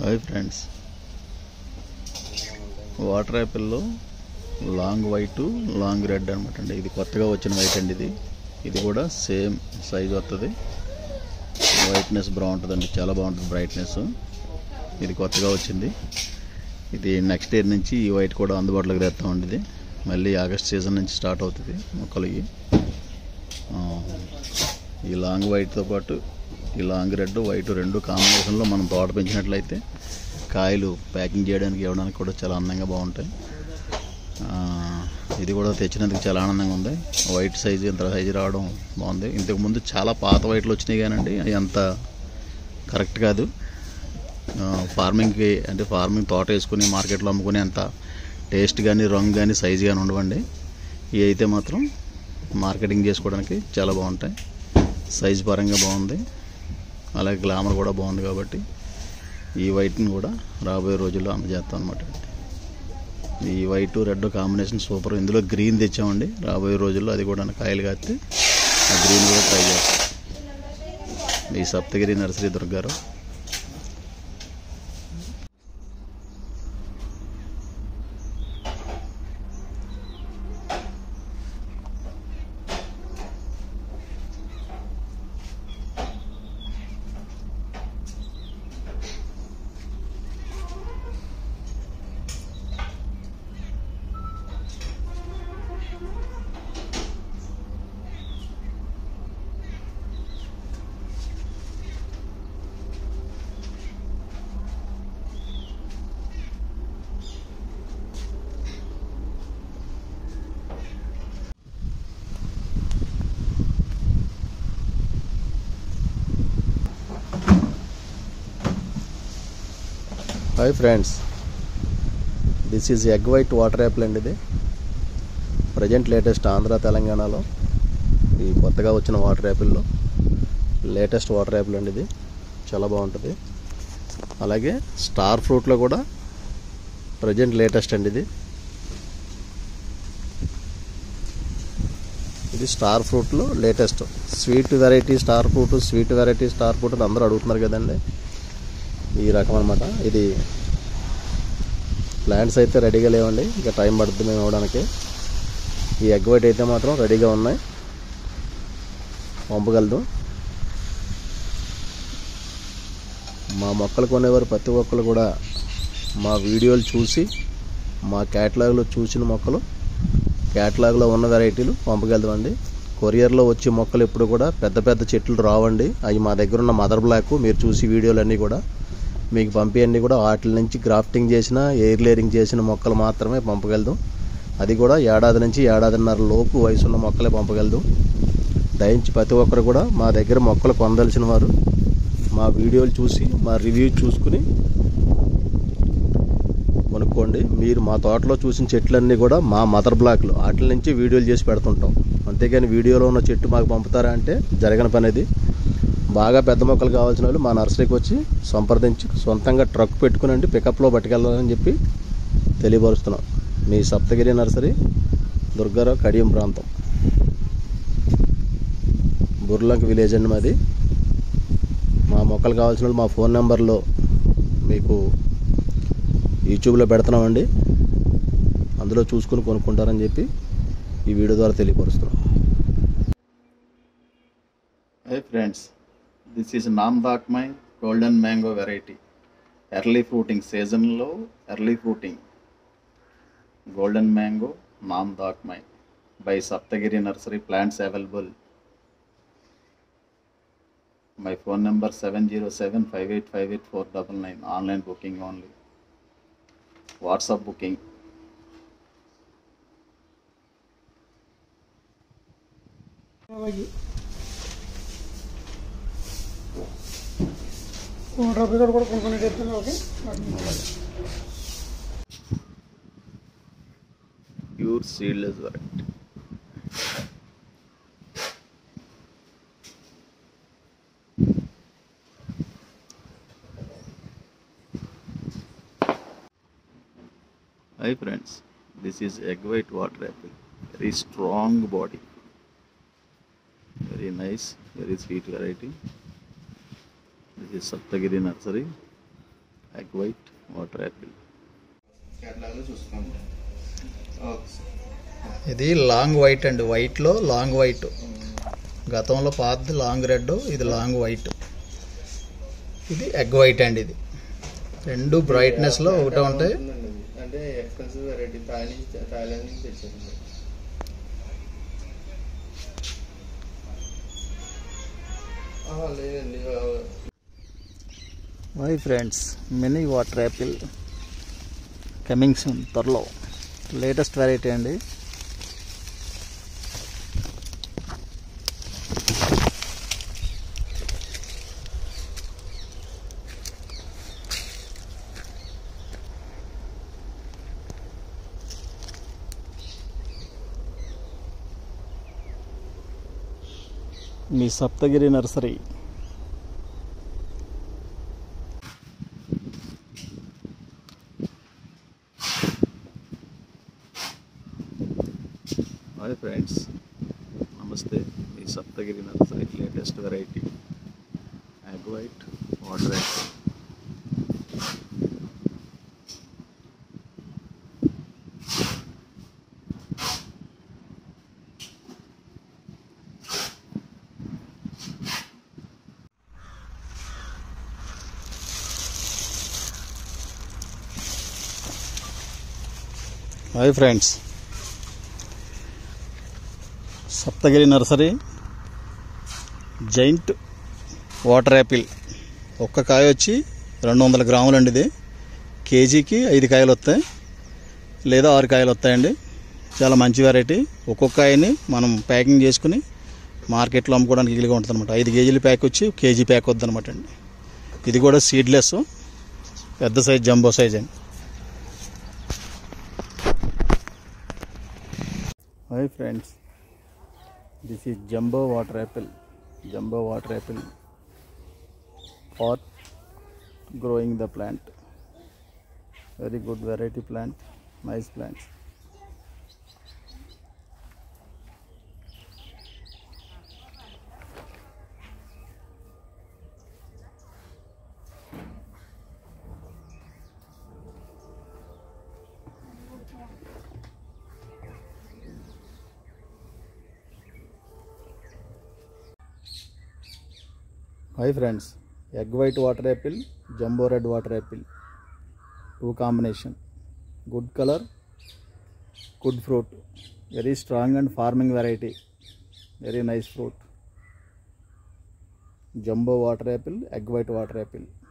Hi friends water యాపిల్లో long white long red అనమాట అండి ఇది కొత్తగా వచ్చిన వైట్ అండి ఇది ఇది కూడా సేమ్ సైజ్ వస్తుంది వైట్నెస్ బాగుంటుందండి చాలా బాగుంటుంది బ్రైట్నెస్ ఇది కొత్తగా వచ్చింది ఇది నెక్స్ట్ ఇయర్ నుంచి ఈ వైట్ కూడా అందుబాటులోకి తెస్తామండి ఇది మళ్ళీ ఆగస్ట్ సీజన్ నుంచి స్టార్ట్ అవుతుంది మొక్కలు ఇవి ఆ, ఈ లాంగ్ వైట్తో పాటు ఈ లాంగ్ రెడ్ వైట్ రెండు కాంబినేషన్లో మనం తోట పెంచినట్లయితే కాయలు ప్యాకింగ్ చేయడానికి ఇవ్వడానికి కూడా చాలా అందంగా బాగుంటాయి ఆ, ఇది కూడా తెచ్చినందుకు చాలా ఆనందంగా ఉంది వైట్ సైజు ఇంత సైజు రావడం బాగుంది ఇంతకుముందు చాలా పాత వైట్లు వచ్చినాయి కానండి అవి అంత కరెక్ట్ కాదు ఆ, ఫార్మింగ్కి అంటే ఫార్మింగ్ తోట వేసుకుని మార్కెట్లో అమ్ముకునే అంత టేస్ట్ కానీ రంగు కానీ సైజు కానీ ఉండవండి ఇవి అయితే మాత్రం మార్కెటింగ్ చేసుకోవడానికి చాలా బాగుంటాయి సైజ్ పరంగా బాగుంది అలాగే గ్లామర్ కూడా బాగుంది కాబట్టి ఈ వైట్ని కూడా రాబోయే రోజుల్లో అందజేస్తాం అనమాట ఈ వైట్ రెడ్ కాంబినేషన్ సూపర్ ఇందులో గ్రీన్ తెచ్చామండి రాబోయే రోజుల్లో అది కూడా కాయలు కాస్తే ఆ గ్రీన్ కూడా ట్రై చేస్తాం ఈ Saptagiri nursery Durgarao hi friends this is egg white water apple అండి ఇది ప్రజెంట్ లేటెస్ట్ ఆంధ్ర తెలంగాణలో ఈ కొత్తగా వచ్చిన వాటర్ యాపిల్లో లేటెస్ట్ వాటర్ యాపిల్ అండి ఇది చాలా బాగుంటుంది అలాగే స్టార్ ఫ్రూట్లో కూడా ప్రజెంట్ లేటెస్ట్ అండి ఇది ఇది స్టార్ ఫ్రూట్లో latest sweet variety star fruit sweet variety star fruit అని అందరూ అడుగుతున్నారు కదండి ఈ రకం అనమాట ఇది ప్లాంట్స్ అయితే రెడీగా లేవండి ఇంకా టైం పడుతుంది మేము ఇవ్వడానికి ఈ ఎగ్ వైట్ అయితే మాత్రం రెడీగా ఉన్నాయి పంపగలదు మా మొక్కలు కొనేవారు ప్రతి ఒక్కరు కూడా మా వీడియోలు చూసి మా క్యాటలాగ్లో చూసిన మొక్కలు క్యాటలాగ్లో ఉన్న వెరైటీలు పంపగలదండి కొరియర్లో వచ్చే మొక్కలు ఎప్పుడు కూడా పెద్ద పెద్ద చెట్లు రావండి అవి మా దగ్గర ఉన్న మదర్ బ్లాక్ మీరు చూసి వీడియోలన్నీ కూడా మీకు పంపివన్నీ కూడా వాటి నుంచి గ్రాఫ్టింగ్ చేసిన ఎయిర్ లేరింగ్ చేసిన మొక్కలు మాత్రమే పంపగలదు అది కూడా ఏడాది నుంచి ఏడాదిన్నర లోపు వయసు ఉన్న మొక్కలే పంపగలదు దయించి ప్రతి ఒక్కరు కూడా మా దగ్గర మొక్కలు పొందలసిన వారు మా వీడియోలు చూసి మా రివ్యూ చూసుకుని కొనుక్కోండి మీరు మా తోటలో చూసిన చెట్లన్నీ కూడా మా మదర్ బ్లాక్లో వాటి నుంచి వీడియోలు చేసి పెడుతుంటాం అంతేగాని వీడియోలో ఉన్న చెట్టు మాకు పంపుతారా అంటే జరగని పని అది బాగా పెద్ద మొక్కలు కావాల్సిన వాళ్ళు మా నర్సరీకి వచ్చి సంప్రదించి సొంతంగా ట్రక్ పెట్టుకునండి పికప్లో పట్టుకెళ్ళాలని చెప్పి తెలియపరుస్తున్నాం మీ సప్తగిరి నర్సరీ దుర్గారావు కడియం ప్రాంతం బుర్లంక్ విలేజ్ అండి మాది మా మొక్కలు కావాల్సిన వాళ్ళు మా ఫోన్ నెంబర్లో మీకు యూట్యూబ్లో పెడుతున్నామండి అందులో చూసుకుని కొనుక్కుంటారని చెప్పి ఈ వీడియో ద్వారా తెలియపరుస్తున్నాం hi friends this is Nam Dok Mai golden mango variety early fruiting సీజన్లో early fruiting golden mango Nam Dok Mai by Saptagiri nursery plants available my phone number seven zero seven five eight five eight four double nine online booking only WhatsApp booking రబ్బీ కూడా కూడా కొనుక్కునే చెప్తాను okay pure seedless variety hi friends this is egg white water apple very strong body very nice very sweet variety this is Saptagiri nursery egg white water apple కేటలాగ్లో చూసుకోండి okay sir ఇది long white అండి వైట్లో long white గతంలో పాతది long red ఇది long white ఇది egg white అండి ఇది రెండు బ్రైట్నెస్లో ఒకటే ఉంటాయి ఉంటుందండి అది. అంటే ఎక్స్పెన్సివ్ వెరైటీ థాయిలాండ్ నుంచి థాయిలాండ్ నుంచి తెచ్చారండి ఆహా, లేదండి ఆ, hi friends mini water apple coming soon త్వరలో లేటెస్ట్ వెరైటీ అండి మీ సప్తగిరి నర్సరీ హాయ్ ఫ్రెండ్స్ నమస్తే ఈ Saptagiri nursery latest variety egg white water egg hi friends Saptagiri nursery giant water apple ఒక్క కాయ వచ్చి రెండు వందల గ్రాములు అండి ఇది కేజీకి ఐదు కాయలు వస్తాయి లేదా ఆరు కాయలు వస్తాయండి చాలా మంచి వెరైటీ ఒక్కొక్క కాయని మనం ప్యాకింగ్ చేసుకుని మార్కెట్లో అమ్ముకోవడానికి ఈజీగా ఉంటుంది అనమాట ఐదు కేజీల ప్యాక్ వచ్చి కేజీ ప్యాక్ వద్దు అనమాట అండి ఇది కూడా సీడ్లెస్ పెద్ద సైజ్ జంబో సైజ్ అండి hi friends this is jumbo water apple jumbo water apple far growing the plant very good variety plant nice plants hi friends egg white water apple jumbo red water apple two combination good colour good fruit very strong and farming variety very nice fruit jumbo water apple egg white water Apple